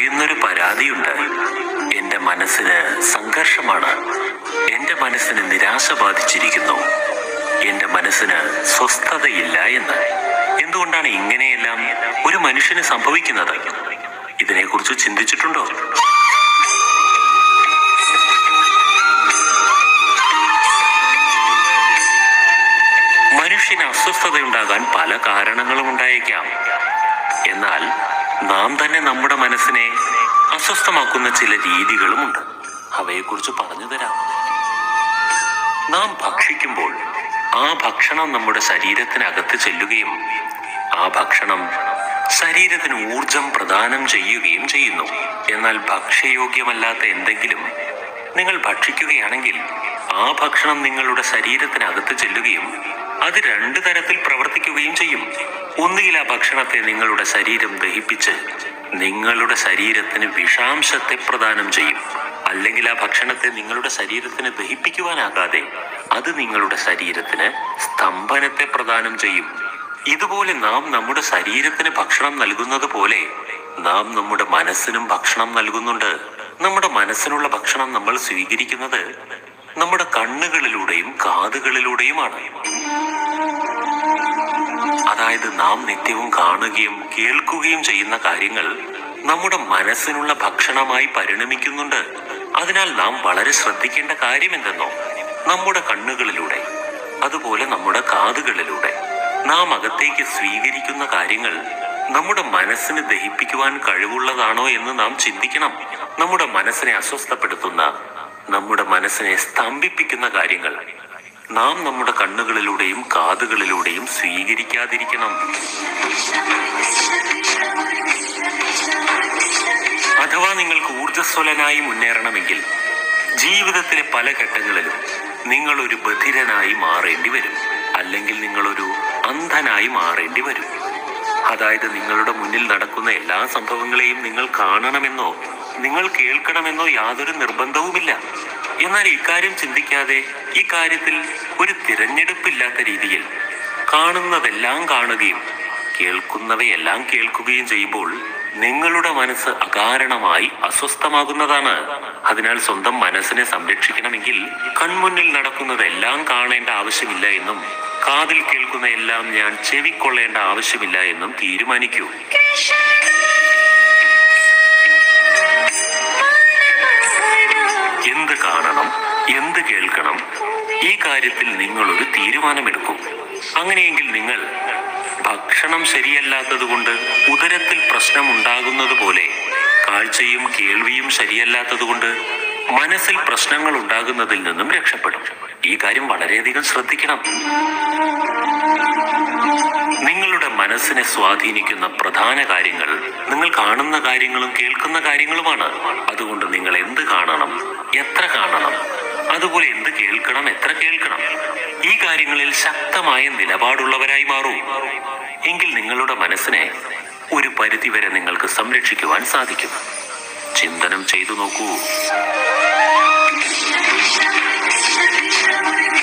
പറയുന്നൊരു പരാതിയുണ്ട് എന്റെ മനസ്സിന് സംഘർഷമാണ് എന്റെ മനസ്സിന് നിരാശ ബാധിച്ചിരിക്കുന്നു എന്റെ മനസ്സിന് സ്വസ്ഥതയില്ല എന്ന് എന്തുകൊണ്ടാണ് ഇങ്ങനെയെല്ലാം ഒരു മനുഷ്യന് സംഭവിക്കുന്നത് ഇതിനെക്കുറിച്ച് ചിന്തിച്ചിട്ടുണ്ടോ മനുഷ്യന് അസ്വസ്ഥതയുണ്ടാകാൻ പല കാരണങ്ങളും ഉണ്ടായേക്കാം എന്നാൽ നാം തന്നെ നമ്മുടെ മനസ്സിനെ അസ്വസ്ഥമാക്കുന്ന ചില രീതികളുമുണ്ട് അവയെക്കുറിച്ച് പറഞ്ഞു തരാം നാം ഭക്ഷിക്കുമ്പോൾ ആ ഭക്ഷണം നമ്മുടെ ശരീരത്തിനകത്ത് ചെല്ലുകയും ആ ഭക്ഷണം ശരീരത്തിന് ഊർജം പ്രദാനം ചെയ്യുകയും ചെയ്യുന്നു എന്നാൽ ഭക്ഷ്യയോഗ്യമല്ലാത്ത എന്തെങ്കിലും നിങ്ങൾ ഭക്ഷിക്കുകയാണെങ്കിൽ ആ ഭക്ഷണം നിങ്ങളുടെ ശരീരത്തിനകത്ത് ചെല്ലുകയും അത് രണ്ടു തരത്തിൽ പ്രവർത്തിക്കുകയും ചെയ്യും ഒന്നുകിൽ ആ ഭക്ഷണത്തെ നിങ്ങളുടെ ശരീരം ദഹിപ്പിച്ച് നിങ്ങളുടെ ശരീരത്തിന് വിഷാംശത്തെ പ്രദാനം ചെയ്യും അല്ലെങ്കിൽ ആ ഭക്ഷണത്തെ നിങ്ങളുടെ ശരീരത്തിന് ദഹിപ്പിക്കുവാനാകാതെ അത് നിങ്ങളുടെ ശരീരത്തിന് സ്തംഭനത്തെ പ്രദാനം ചെയ്യും ഇതുപോലെ നാം നമ്മുടെ ശരീരത്തിന് ഭക്ഷണം നൽകുന്നത് പോലെ നാം നമ്മുടെ മനസ്സിനും ഭക്ഷണം നൽകുന്നുണ്ട് നമ്മുടെ മനസ്സിനുള്ള ഭക്ഷണം നമ്മൾ സ്വീകരിക്കുന്നത് നമ്മുടെ കണ്ണുകളിലൂടെയും കാതുകളിലൂടെയുമാണ് അതായത് നാം നിത്യവും കാണുകയും കേൾക്കുകയും ചെയ്യുന്ന കാര്യങ്ങൾ നമ്മുടെ മനസ്സിനുള്ള ഭക്ഷണമായി പരിണമിക്കുന്നുണ്ട് അതിനാൽ നാം വളരെ ശ്രദ്ധിക്കേണ്ട കാര്യം എന്തെന്നോ നമ്മുടെ കണ്ണുകളിലൂടെ അതുപോലെ നമ്മുടെ കാതുകളിലൂടെ നാം അകത്തേക്ക് സ്വീകരിക്കുന്ന കാര്യങ്ങൾ നമ്മുടെ മനസ്സിന് ദഹിപ്പിക്കുവാൻ കഴിവുള്ളതാണോ എന്ന് നാം ചിന്തിക്കണം നമ്മുടെ മനസ്സിനെ അസ്വസ്ഥപ്പെടുത്തുന്ന നമ്മുടെ മനസ്സിനെ സ്തംഭിപ്പിക്കുന്ന കാര്യങ്ങൾ നാം നമ്മുടെ കണ്ണുകളിലൂടെയും കാതുകളിലൂടെയും സ്വീകരിക്കാതിരിക്കണം അഥവാ നിങ്ങൾക്ക് ഊർജ്ജസ്വലനായി മുന്നേറണമെങ്കിൽ ജീവിതത്തിലെ പല ഘട്ടങ്ങളിലും നിങ്ങൾ ഒരു ബധിരനായി മാറേണ്ടി വരും അല്ലെങ്കിൽ നിങ്ങളൊരു അന്ധനായി മാറേണ്ടി വരും അതായത് നിങ്ങളുടെ മുന്നിൽ നടക്കുന്ന എല്ലാ സംഭവങ്ങളെയും നിങ്ങൾ കാണണമെന്നോ നിങ്ങൾ കേൾക്കണമെന്നോ യാതൊരു നിർബന്ധവുമില്ല എന്നാൽ ഇക്കാര്യം ചിന്തിക്കാതെ ഈ കാര്യത്തിൽ ഒരു തിരഞ്ഞെടുപ്പില്ലാത്ത രീതിയിൽ കാണുന്നതെല്ലാം കാണുകയും കേൾക്കുന്നവയെല്ലാം കേൾക്കുകയും ചെയ്യുമ്പോൾ നിങ്ങളുടെ മനസ്സ് അകാരണമായി അസ്വസ്ഥമാകുന്നതാണ് അതിനാൽ സ്വന്തം മനസ്സിനെ സംരക്ഷിക്കണമെങ്കിൽ കൺമുന്നിൽ നടക്കുന്നതെല്ലാം കാണേണ്ട ആവശ്യമില്ല എന്നും കാതിൽ കേൾക്കുന്ന എല്ലാം ഞാൻ ചെവിക്കൊള്ളേണ്ട ആവശ്യമില്ല എന്നും തീരുമാനിക്കൂ എന്ത് കാണണം എന്ത് കേൾക്കണം ഈ കാര്യത്തിൽ നിങ്ങളൊരു തീരുമാനമെടുക്കും അങ്ങനെയെങ്കിൽ നിങ്ങൾ ഭക്ഷണം ശരിയല്ലാത്തത് കൊണ്ട് ഉദരത്തിൽ പ്രശ്നമുണ്ടാകുന്നത് പോലെ കാഴ്ചയും കേൾവിയും ശരിയല്ലാത്തത് കൊണ്ട് മനസ്സിൽ പ്രശ്നങ്ങൾ ഉണ്ടാകുന്നതിൽ നിന്നും രക്ഷപ്പെടും ഈ കാര്യം വളരെയധികം ശ്രദ്ധിക്കണം നിങ്ങളുടെ മനസ്സിനെ സ്വാധീനിക്കുന്ന പ്രധാന കാര്യങ്ങൾ നിങ്ങൾ കാണുന്ന കാര്യങ്ങളും കേൾക്കുന്ന കാര്യങ്ങളുമാണ് അതുകൊണ്ട് നിങ്ങൾ എന്ത് കാണണം എത്ര കാണണം അതുപോലെ എന്ത് കേൾക്കണം എത്ര കേൾക്കണം ഈ കാര്യങ്ങളിൽ ശക്തമായ നിലപാടുള്ളവരായി മാറൂ എങ്കിൽ നിങ്ങളുടെ മനസ്സിനെ ഒരു പരിധിവരെ നിങ്ങൾക്ക് സംരക്ഷിക്കുവാൻ സാധിക്കും ചിന്തനം ചെയ്തു നോക്കൂ